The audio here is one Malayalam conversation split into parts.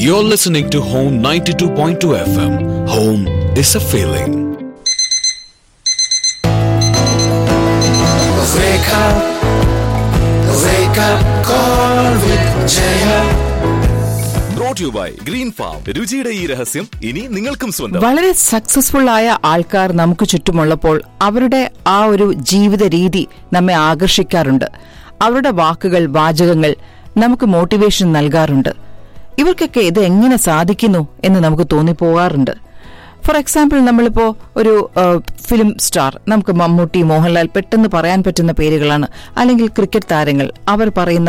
You're listening to Home 92.2 FM. Home is a feeling. Wake up, wake up, call with Jaya. Brought you by green farm രുചിയുടെ ഈ രഹസ്യം ഇനി നിങ്ങൾക്കും സ്വന്തം വളരെ സക്സസ്ഫുൾ ആയ ആൾക്കാർ നമുക്ക് ചുറ്റുമുള്ളപ്പോൾ അവരുടെ ആ ഒരു ജീവിത രീതി നമ്മെ ആകർഷിക്കാറുണ്ട് അവരുടെ വാക്കുകൾ വാചകങ്ങൾ നമുക്ക് മോട്ടിവേഷൻ നൽകാറുണ്ട് ഇവർക്കൊക്കെ ഇത് എങ്ങനെ സാധിക്കുന്നു എന്ന് നമുക്ക് തോന്നിപ്പോകാറുണ്ട് ഫോർ എക്സാമ്പിൾ നമ്മളിപ്പോ ഒരു ഫിലിം സ്റ്റാർ നമുക്ക് മമ്മൂട്ടി മോഹൻലാൽ പെട്ടെന്ന് പറയാൻ പറ്റുന്ന പേരുകളാണ് അല്ലെങ്കിൽ ക്രിക്കറ്റ് താരങ്ങൾ അവർ പറയുന്ന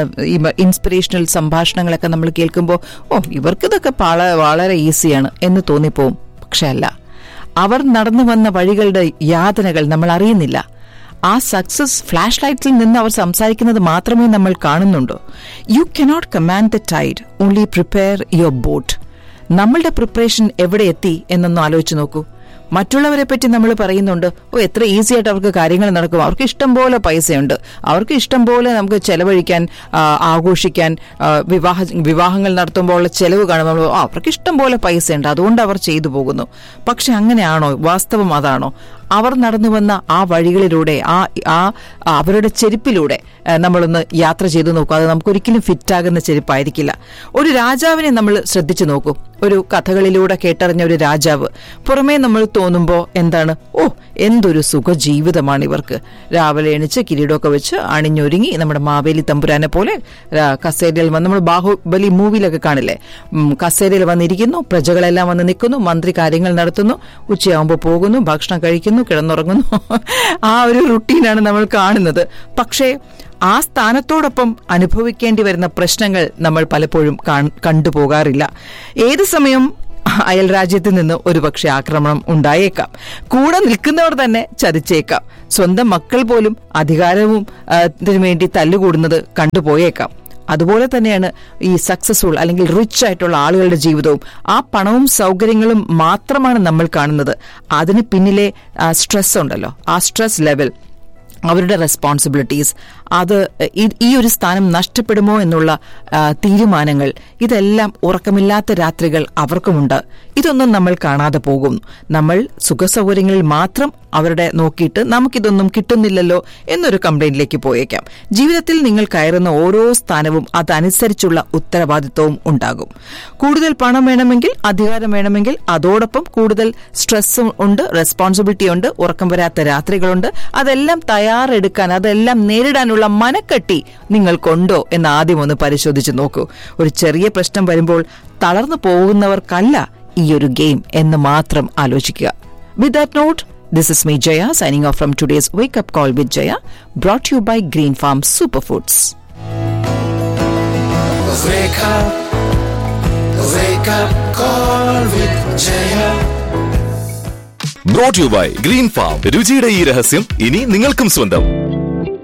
ഇൻസ്പിറേഷണൽ സംഭാഷണങ്ങളൊക്കെ നമ്മൾ കേൾക്കുമ്പോൾ ഓ ഇവർക്കിതൊക്കെ വള- വളരെ ഈസിയാണ് എന്ന് തോന്നിപ്പോവും പക്ഷെ അല്ല അവർ നടന്നു വന്ന വഴികളുടെ യാതനകൾ നമ്മൾ അറിയുന്നില്ല ആ സക്സസ് ഫ്ലാഷ് ലൈറ്റിൽ നിന്ന് അവർ സംസാരിക്കുന്നത് മാത്രമേ നമ്മൾ കാണുന്നുണ്ടോ you cannot command the tide only prepare your boat നമ്മളുടെ പ്രിപ്പറേഷൻ എവിടെ എത്തി എന്നൊന്ന് ആലോചിച്ച് നോക്കൂ മറ്റുള്ളവരെ പറ്റി നമ്മൾ പറയുന്നുണ്ട് ഓ എത്ര ഈസി ആയിട്ട് അവർക്ക് കാര്യങ്ങൾ നടക്കും അവർക്ക് ഇഷ്ടം പോലെ പൈസയുണ്ട് അവർക്ക് ഇഷ്ടം പോലെ നമുക്ക് ചെലവഴിക്കാൻ ആ, ആഘോഷിക്കാൻ ആ, വിവാഹ വിവാഹങ്ങൾ നടത്തുമ്പോൾ ഉള്ള ചെലവ് കാണുമ്പോൾ നമ്മൾ, ആ, അവർക്ക് ഇഷ്ടം പോലെ പൈസയുണ്ട് അതുകൊണ്ട് അവർ ചെയ്തു പോകുന്നു പക്ഷെ അങ്ങനെയാണോ വാസ്തവം അതാണോ അവർ നടന്നു വന്ന ആ വഴികളിലൂടെ ആ ആ അവരുടെ ചെരുപ്പിലൂടെ ഏഹ്, നമ്മളൊന്ന് യാത്ര ചെയ്തു നോക്കൂ അത് നമുക്കൊരിക്കലും ഫിറ്റാകുന്ന ചെരുപ്പായിരിക്കില്ല ഒരു രാജാവിനെ നമ്മൾ ശ്രദ്ധിച്ചു നോക്കൂ ഒരു കഥകളിലൂടെ കേട്ടറിഞ്ഞ ഒരു രാജാവ് പുറമേ നമ്മൾ തോന്നുമ്പോൾ എന്താണ് ഓ എന്തൊരു സുഖ ജീവിതമാണ് ഇവർക്ക് രാവിലെ എണിച്ച് കിരീടമൊക്കെ വെച്ച് അണിഞ്ഞൊരുങ്ങി നമ്മുടെ മാവേലി തമ്പുരാനെ പോലെ ആ, കസേരയിൽ വന്ന് നമ്മൾ ബാഹുബലി മൂവിയിലൊക്കെ കാണില്ലേ ഉം, കസേരയിൽ വന്നിരിക്കുന്നു പ്രജകളെല്ലാം വന്ന് നിൽക്കുന്നു മന്ത്രി കാര്യങ്ങൾ നടത്തുന്നു ഉച്ചയാകുമ്പോൾ പോകുന്നു ഭക്ഷണം കഴിക്കുന്നു കിടന്നുറങ്ങുന്നു ആ ഒരു റുട്ടീനാണ് നമ്മൾ കാണുന്നത് പക്ഷേ ആ സ്ഥാനത്തോടൊപ്പം അനുഭവിക്കേണ്ടി വരുന്ന പ്രശ്നങ്ങൾ നമ്മൾ പലപ്പോഴും കാൺ- കണ്ടുപോകാറില്ല ഏത് സമയം അയൽ രാജ്യത്ത് നിന്ന് ഒരുപക്ഷെ ആക്രമണം ഉണ്ടായേക്കാം കൂടെ നിൽക്കുന്നവർ തന്നെ ചതിച്ചേക്കാം സ്വന്തം മക്കൾ പോലും അധികാരവും ആ, ത്തിനു വേണ്ടി തല്ലുകൂടുന്നത് കണ്ടുപോയേക്കാം അതുപോലെ തന്നെയാണ് ഈ സക്സസ്ഫുൾ അല്ലെങ്കിൽ റിച്ച് ആയിട്ടുള്ള ആളുകളുടെ ജീവിതവും ആ പണവും സൗകര്യങ്ങളും മാത്രമാണ് നമ്മൾ കാണുന്നത് അതിന് പിന്നിലെ സ്ട്രെസ് ഉണ്ടല്ലോ ആ സ്ട്രെസ് ലെവൽ അവരുടെ റെസ്പോൺസിബിലിറ്റീസ് അത് ഈ- ഈ ഒരു സ്ഥാനം നഷ്ടപ്പെടുമോ എന്നുള്ള ആ, തീരുമാനങ്ങൾ ഇതെല്ലാം ഉറക്കമില്ലാത്ത രാത്രികൾ അവർക്കുമുണ്ട് ഇതൊന്നും നമ്മൾ കാണാതെ പോകും നമ്മൾ സുഖസൗകര്യങ്ങളിൽ മാത്രം അവരുടെ നോക്കിയിട്ട് നമുക്കിതൊന്നും കിട്ടുന്നില്ലല്ലോ എന്നൊരു കംപ്ലൈന്റിലേക്ക് പോയേക്കാം ജീവിതത്തിൽ നിങ്ങൾ കയറുന്ന ഓരോ സ്ഥാനവും അതനുസരിച്ചുള്ള ഉത്തരവാദിത്വവും ഉണ്ടാകും കൂടുതൽ പണം വേണമെങ്കിൽ അധികാരം വേണമെങ്കിൽ അതോടൊപ്പം കൂടുതൽ സ്ട്രെസ്സും ഉണ്ട് റെസ്പോൺസിബിലിറ്റി ഉണ്ട് ഉറക്കം വരാത്ത രാത്രികളുണ്ട് അതെല്ലാം തയ്യാറെടുക്കാൻ അതെല്ലാം നേരിടാനുള്ള മനക്കെട്ടി നിങ്ങൾക്കുണ്ടോ എന്ന് ആദ്യം ഒന്ന് പരിശോധിച്ച് നോക്കൂ ഒരു ചെറിയ പ്രശ്നം വരുമ്പോൾ തളർന്നു പോകുന്നവർക്കല്ല ഈ ഒരു ഗെയിം എന്ന് മാത്രം ആലോചിക്കുക with that note this is me Jaya signing off from today's wake up call with Jaya brought you by green farm super foods Wake up, wake up, call with Jaya. Brought you by green farm രുചിയുടെ ഈ രഹസ്യം ഇനി നിങ്ങൾക്കും സ്വന്തം